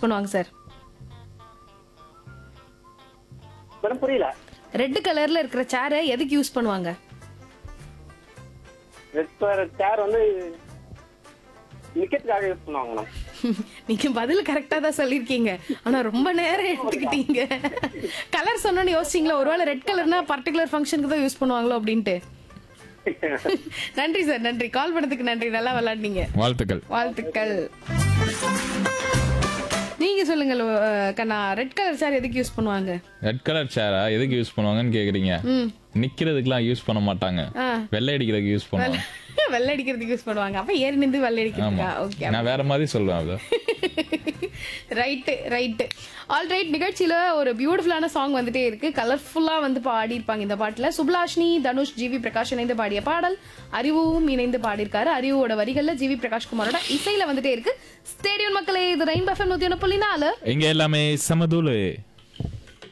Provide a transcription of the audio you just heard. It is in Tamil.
பண்ணுவாங்க சார் மேடம் புரியல ரெட் கலர்ல இருக்கிற சேரை எதுக்கு யூஸ் பண்ணுவாங்க ரெட் கலர் சேர் வந்து நிக்கிறதுக்காக யூஸ் பண்ணுவாங்க மேடம் நீங்க பதில் கரெக்டா தான் சொல்லிருக்கீங்க ஆனா ரொம்ப நேரம் எடுத்துக்கிட்டீங்க கலர் சொன்னோன்னு யோசிச்சீங்களா ஒருவேளை ரெட் கலர்னா பர்டிகுலர் ஃபங்க்ஷனுக்கு தான் யூஸ் பண்ணுவாங்களோ அப்படின்ட்டு நன்றி சார் நன்றி கால் பண்ணதுக்கு நன்றி நல்லா விளையாடுனீங்க வாழ்த்துக்கள் வாழ்த்துக்கள் நீங்க சொல்லுங்க லோ- அஹ், கண்ணா ரெட் கலர் சார் எதுக்கு யூஸ் பண்ணுவாங்க ரெட் கலர் சேரா எதுக்கு யூஸ் பண்ணுவாங்கன்னு கேக்குறீங்க ம் நிக்கிறதுக்குலாம் யூஸ் பண்ண மாட்டாங்க ஆ. வெள்ளை அடிக்கிறதுக்கு யூஸ் பண்ணுவாங்க வெள்ளை அடிக்கிறதுக்கு யூஸ் பண்ணுவாங்க அப்ப ஏறி நின்று வெள்ளை அடிக்கிறதுக்கா ஆமா ஓகே நான் வேற மாதிரி சொல்லுவேன் அதை ரைட்டு ரைட்டு ஆல் ரைட் நிகழ்ச்சியில ஒரு பியூட்டிஃபுல்லான சாங் வந்துட்டே இருக்கு கலர்ஃபுல்லா வந்து பாடி இருப்பாங்க இந்த பாட்டுல சுப்லாஷினி தனுஷ் ஜிவி பிரகாஷ் இணைந்து பாடிய பாடல் அறிவும் இணைந்து பாடியிருக்காரு அறிவோட வரிகள்ல ஜிவி பிரகாஷ் குமாரோட இசையில வந்துட்டே இருக்கு ஸ்டேடியம் மக்களே இது ரெயின் பஃபம் நூத்தி ஒன்று புள்ளி நாலு இங்க எல்லாமே சமதூளு